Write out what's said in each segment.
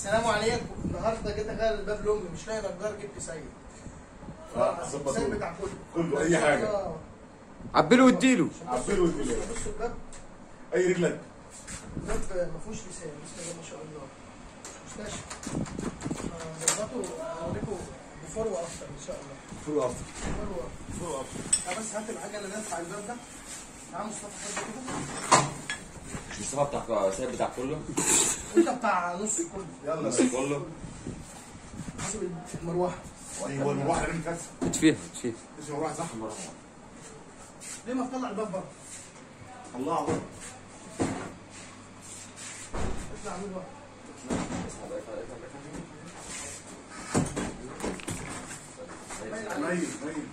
السلام عليكم النهارده جيت اغير الباب لامي مش لاقي نجار جبت سيد آه، ظبطوه. سيد بتاع كله كله، أي حاجة. آه. عبله واديله عبله واديله. بصوا الباب اي رجلك الباب ما فيهوش لسان بسم الله ما شاء الله مستشفى آه، ظبطه اوريكم بفور وافتر ان شاء الله فول افضل بفور وافتر فول افضل تعال بس هات العجله اللي نرفع الباب ده تعال مصطفى خد كده مش مصطفى بتاع سيد بتاع كله انت بتاع نص كله يلا نص كله حسب المروحه ايوه المروحه اللي كانت اتفيها اتفيها اسمه مروحه صح ليه ما تطلع الباب بره الله اكبر اطلع من بره نايم نايم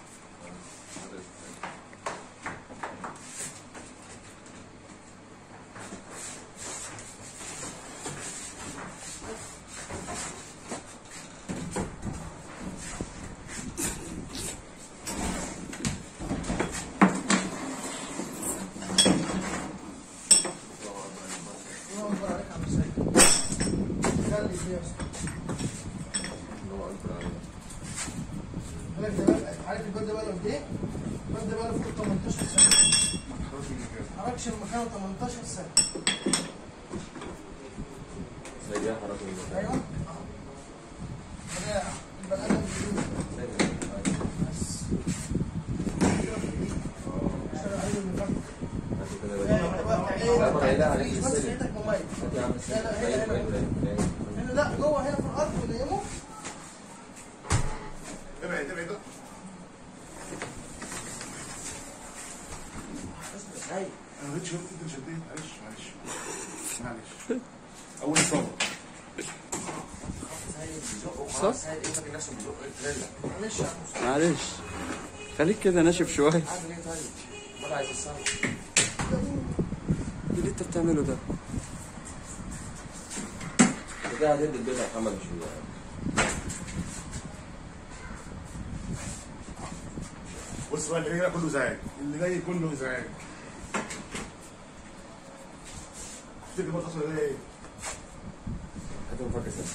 الله اكبر عليك يا عم سيد خلي دي يا أستاذ. بالك ده بقى- عارف الباب ده بقى له قد ايه؟ الباب ده بقى له فوق 18 سنه ما حركش المكان 18 سنه سيد يا حركه ايوه ده البني ادم بيقول بس اشتغل عليه من الباب. لا، ما هي لا، بس عليك بس السلم. ايدك مميز يا عم لا لا هنا هنا هنا لا جوه هنا في الارض ونيمه ابعد ابعد بقى. هاي انا ما جيتش شفت انت شديت معلش معلش معلش اول صبر خلاص سيد ايه فاكر نفسه بيزق التريلا معلش يا عم مصطفى. معلش خليك كده ناشف شويه قاعد ليه طيب؟ ولا عايز الصبر ايه اللي انت بتعمله ده كده هتدي البيت يا محمد مش هو. بص بقى اللي جاي كله زعاج اللي جاي كله زعاج تفتكر بقى الخصم ده ايه؟ هات مفكر سيد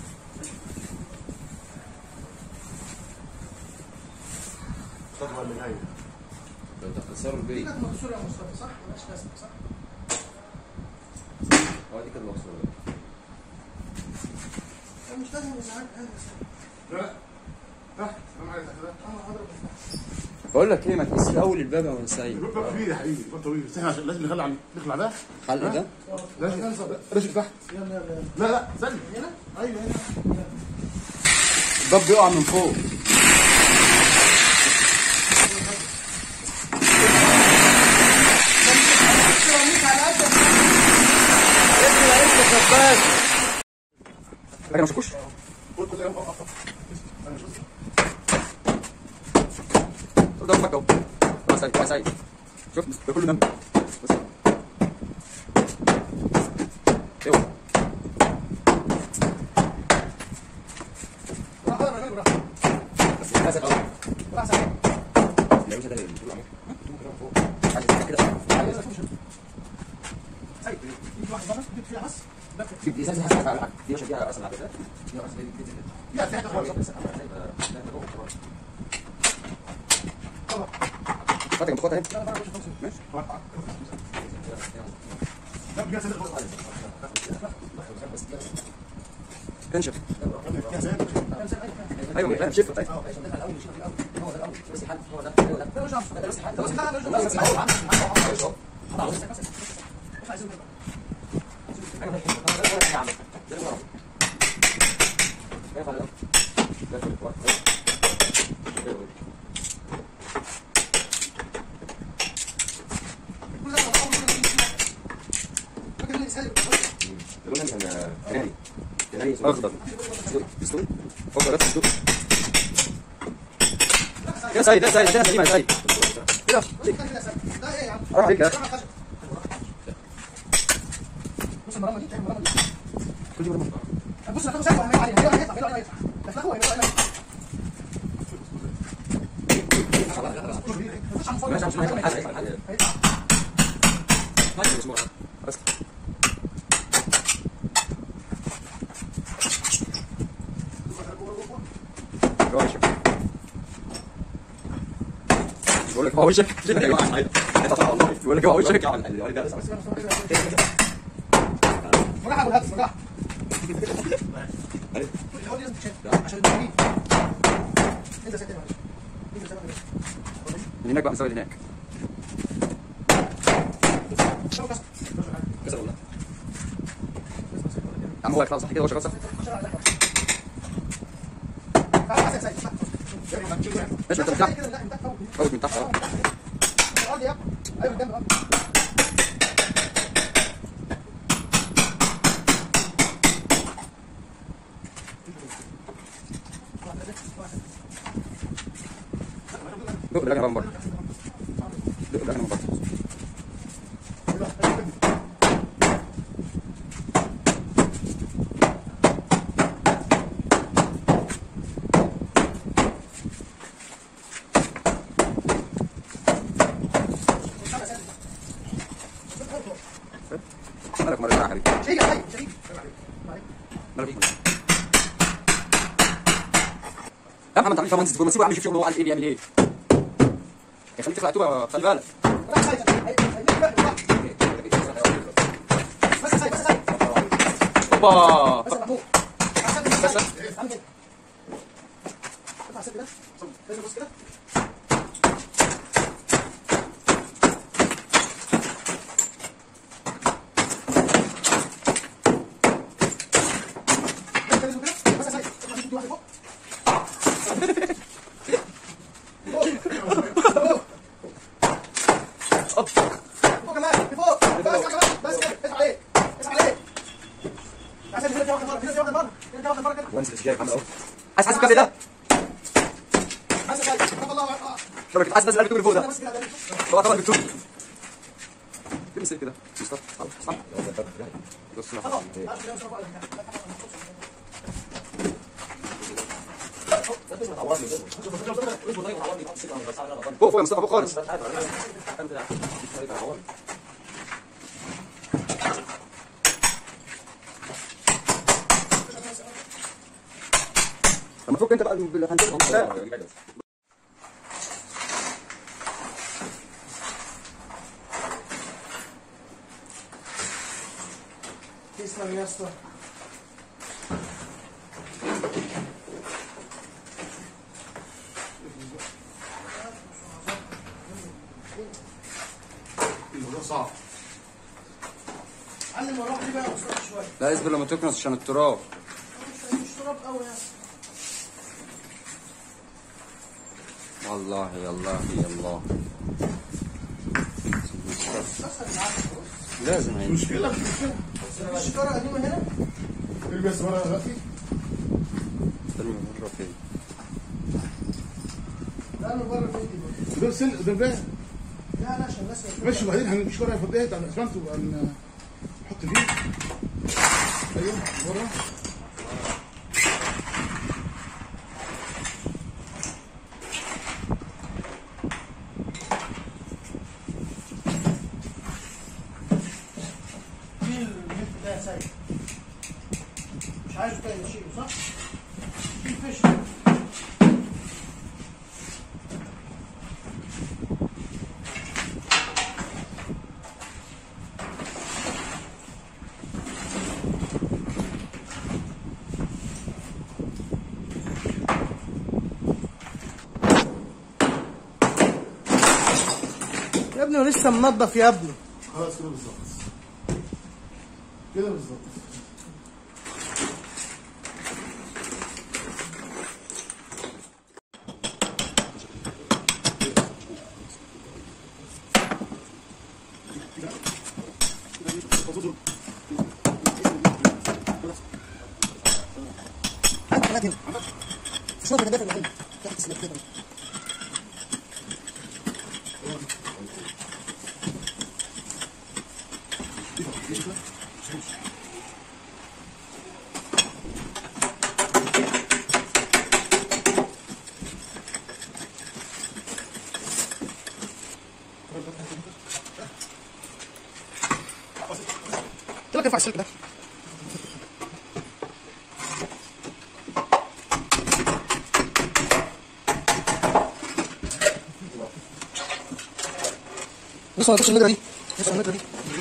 الصدمه اللي جايه لو تخسروا دي البيت كانت مكسوره يا مصطفى صح؟ مالهاش لازمه صح؟ اه دي كانت مكسوره لا مش لازم ازعاج انا بس لا تحت انا عايز تحت ده انا هضرب تحت بقول لك ايه ما تقيس الاول الباب يا سيد الباب كبير يا حبيبي الباب طويل بس احنا عشان لازم نخلع عن- نخلع ده حلق ده لازم راشد تحت يلا يلا يلا لا لا استنى هنا؟ ايوه هنا الباب بيقع من فوق انا مش كوش خد كل يوم اقف انا مش ده امك اهو يا سيد يا سيد شفت ده كله دم بس ايوه راح راح راح راح بس يا سيد راح سعيد لا مش ده اللي بتقول عليه عايز كده سعيد يجي واحد بره جيب فيها بس ده كده. جيب دي سيد حسن على دي مش فيها اصلا على فكره دي اصلا دي دي لا في حته خالص فاتك بخوتها اهي لا بره مش خالص ماشي لا بجد صدق خلاص انشف يا سيد ايوه لا شف طيب اخضر اسود فوق بس اسود يا سيد يا سيد يا سيد يا سيد كده اروح عليك يا اخي بص المرمى دي المرمى دي كل دي مرمى بص انا سايبه عليها عليها هيطلع هيطلع هيطلع بس هو هيطلع ماشي عشان هيطلع حاجه هيطلع حاجه بس بقول لك هو وشك جدا يا جماعه بقول لك هو وشك بالراحه بالهدف بالراحه الحوار دي لازم تتشال عشان التمرين انت ساكت معلش انت ساكت معلش من هناك بقى مسوي هناك شوف كسر كسر والله يا عم هو خلاص صح كده هو شغال صح ماشي انت من تحت فوت من تحت اه دق بالله من بره دق بالله من بره مالك مرة يا حبيبي مالك يا محمد تعمل فيها مهندس دبلوماسي وعم يشوف شغله هو قال ايه بيعمل ايه يا خليك تخلع توبه خلي بالك اوبا فوق كمان فوق بس كمان بس كده اسمع عليه اسمع عليه عشان كده تاخد مره كده تاخد مره كده تاخد مره كده وانزل السجاير محمد اهو عايز حاسب الكابل ده بس كده طب الله اه شبك كنت عايز تنزل الكابل فوق ده بس كده هو طبعا بتوب تمسك كده صح صح بص خلاص فوق فوق يا مصطفى فوق خالص لما فوق انت بقى بالهندسه تسلم يا اسطى الموضوع صعب علم الروح دي بقى وصلت شويه لا اصبر لما تكنس عشان التراب مش مش تراب قوي يعني والله يا الله يا الله لازم يعني مشكلة مش مشكلة مفيش شجره قديمه هنا اللي بس ورا دلوقتي ترمي مرة فين لا انا بره في ايدي ده سن ده ده لا لا عشان الناس ماشي وبعدين هنمشي ورا فضيه على الاسفلت ونحط فيه ايوه ورا في الملف ده سايب مش عايز كده يشيله صح؟ في فيش يا ابني ولسه منضف يا ابني خلاص كده بالظبط كده بالظبط قلت لك ارفع السلك ده بص بص المجرى دي بص المجرى دي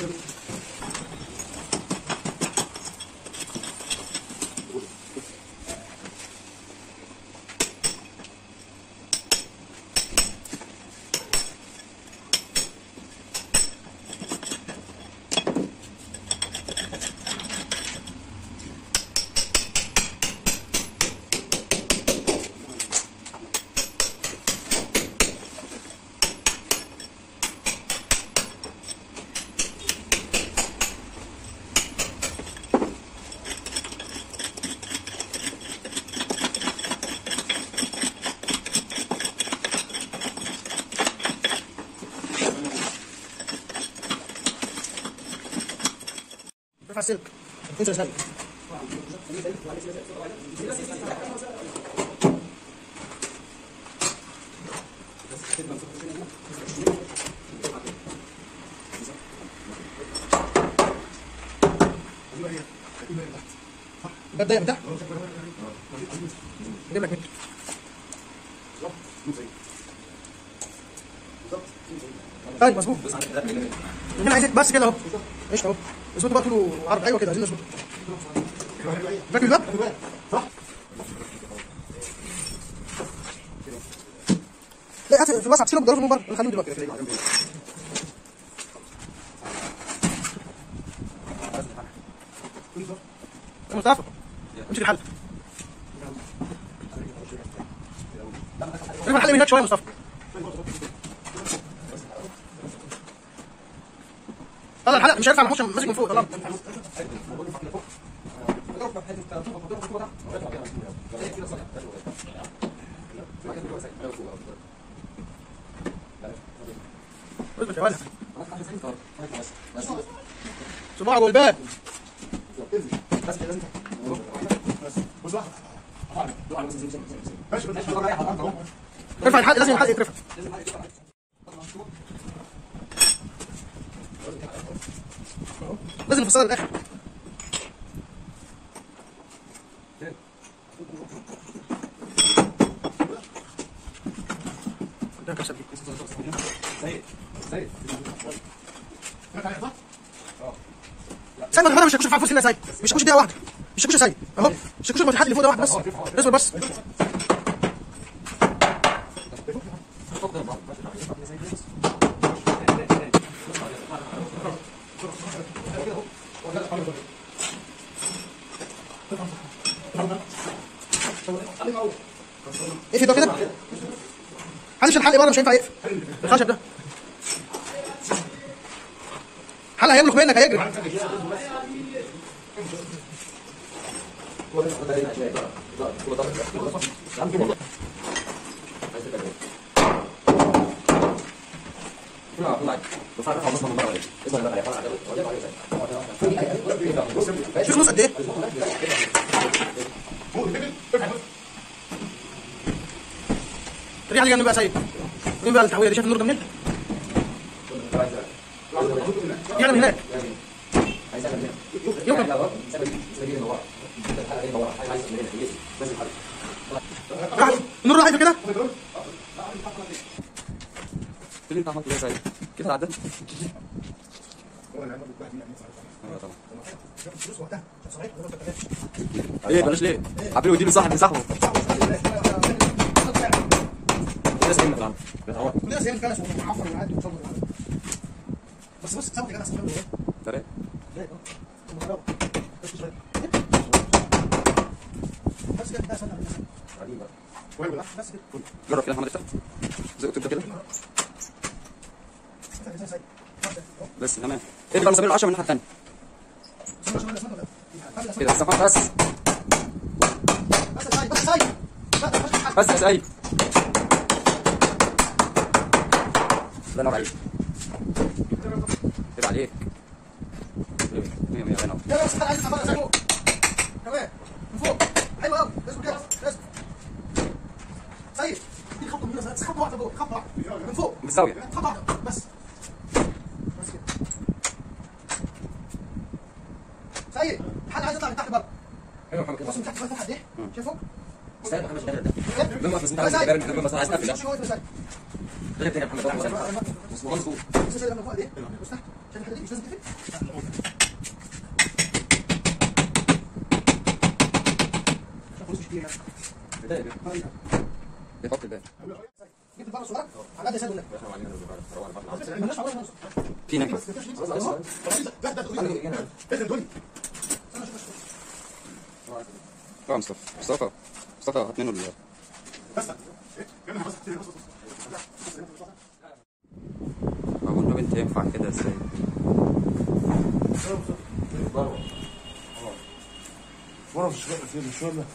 ارفع السلك انزل سلك ده الضيق من تحت اجيب لك متر طيب مظبوط هنا عايزك بس كده اهو ايش اهو اظبطه بقى طوله عرض ايوه كده عايزين نظبطه فاكر الباب؟ صح لا هات في الوسع تشيله بالضرب من بره نخليه دلوقتي كده مصطفى امشي الحل ارفع الحل من هناك شويه يا مصطفى طلع الحلقه مش هيرفع محوش ماسك من فوق طلع اثبت يا ولد صباع جوه الباب ارفع الحلقه لازم الحلقه يترفع لازم نفصلها للاخر ده كبسه دي سيد ما مش هيخش في الفلوس هنا يا سيد مش هيخش دقيقه واحده مش هيخش يا سيد اهو مش هيخش الحد اللي فوق ده واحده بس اصبر بس اقفل ده كده عايز الحلق بره مش هينفع يقفل الخشب ده حلق هيملك منك هيجري في فلوس قد ايه؟ ريح لي جنب بقى سيد مين بقى التحويه دي شايف النور ده منين؟ يعني من هناك راح النور راح كده اللي انت عملته ده زي كده عدل ايه بلاش ليه عبيله وديله صاحب صاحبه كده سليم طبعا كلنا زي الفلاش ومعفر وعادي وصبر بس بص سوي كده استنى تمام بس كده استنى بس كده جرب كده يا محمد افتح زي تبدا كده بس تمام اقفل بقى مسامير العشرة من الناحيه الثانيه كده استنى بس بس يا سيد الله ينور عليك كده عليك مية مية الله ينور من فوق بالزاوية خطوه واحده بس بس كده سيد الحلقه عايز يطلع من تحت بره ايوه محمد كده بص من تحت شويه قد ايه شايف فوق استنى محمد مش قادر ده لما بس انت عايز تقفل لما بس عايز تقفل خش جوه سيد غير تاني يا محمد مظبوط مظبوط بص شايف لما فوق دي بص تحت شايف الحته دي مش لازم تقفل عشان خلاص مش كبير يعني بيحط الباب جبت البقره الصغيره على قد سد مالناش عوض نوصل في نكهه ده ده تقول اه مصطفى مصطفى مصطفى هات منه ال- هو النبي انت ينفع كده ازاي؟ بره في الشغل في الشغل ده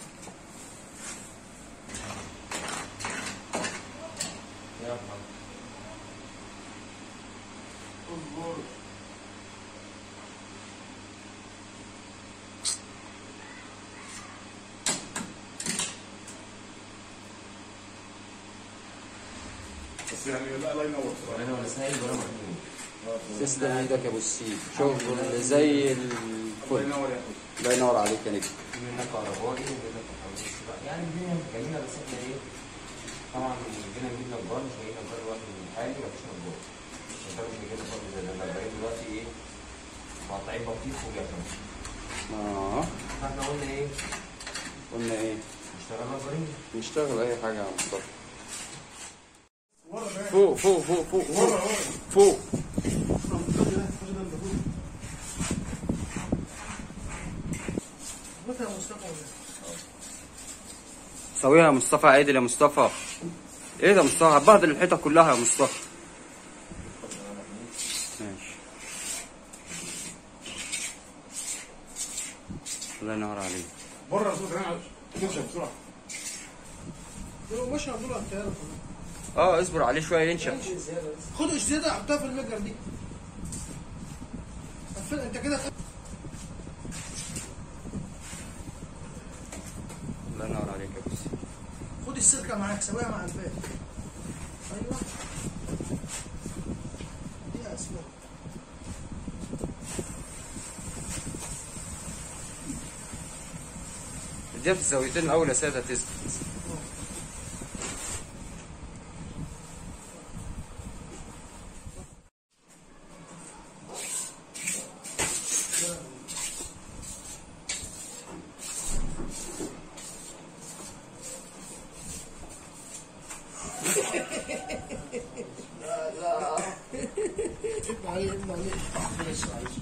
بس يعني لا الله ينور صراحه انا ولا سايب ولا مجنون تسلم ايدك يا ابو السيد شغل زي الله الفل ينور يا اخوي الله ينور عليك يا نجم مننا كهربائي ومننا كهربائي بقى يعني الدنيا جميله بس احنا ايه طبعا جينا نجيب نجار مش جايين نجار دلوقتي حالي مفيش نجار نجار مش جايين نجار زي ده النجارين دلوقتي ايه مقطعين بطيخ وجزمه اه فاحنا قلنا ايه قلنا ايه؟ نشتغل نجارين نشتغل اي حاجه يا مصطفى ورا ده فوق فوق فوق فوق ورا فوق ورا فوق بص يا مصطفى سويها يا مصطفى عادل يا مصطفى ايه ده يا مصطفى هتبهدل الحيطه كلها يا مصطفى ماشي الله ينور عليك بره صوت انا تمشي بسرعه مش هنقول انت اه اصبر عليه شويه ينشف خد ايش زياده حطها في المجر دي قفل انت كده الله ينور عليك يا بوسي خد السلكه معاك سويها مع الباب ايوه دي يا اسماء اديها في الزاويتين الاول يا ساده تثبت ابقى عليه ابقى عليه معلش معلش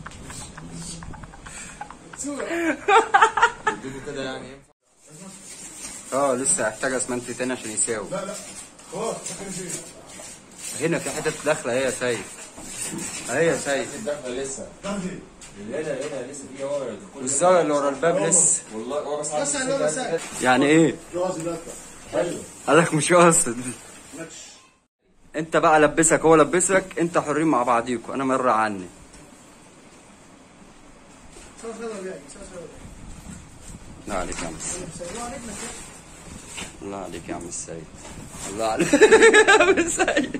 اديكوا كده يعني اه لسه هيحتاج اسمنت تاني عشان يساوي لا لا خلاص سكن فين هنا في حتت داخله اهي يا سيد اهي يا سيد الدخله لسه ده فين هنا هنا لسه في ورا والزاويه اللي ورا الباب لسه والله هو بس بس يا لولا ساعة يعني ايه جوازي لا حلو قالك مش قاصد ماتش انت بقى لبسك هو لبسك انت حرين مع بعضيكوا انا مر عني سوا سوا يعني سوا سوا الله عليك يا عم السيد سوا عليك نفسك الله عليك يا عم السيد الله عليك يا عم السيد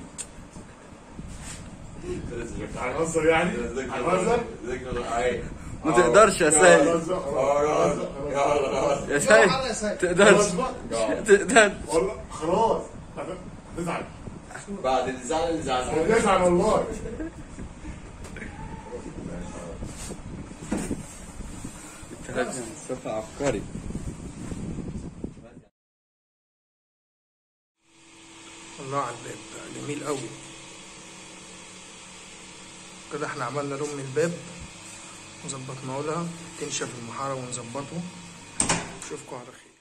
هنهزر يعني هنهزر ما تقدرش يا سيد هنهزر يا يلا سيد حر يا سيد تقدرش تقدر والله خلاص هتزعل بعد الزعل اللي زعل هتزعل والله يا مصطفى عبقري الله على الباب ده جميل قوي كده احنا عملنا لون من الباب وظبطناه لها تنشف المحاره ونظبطه اشوفكم على خير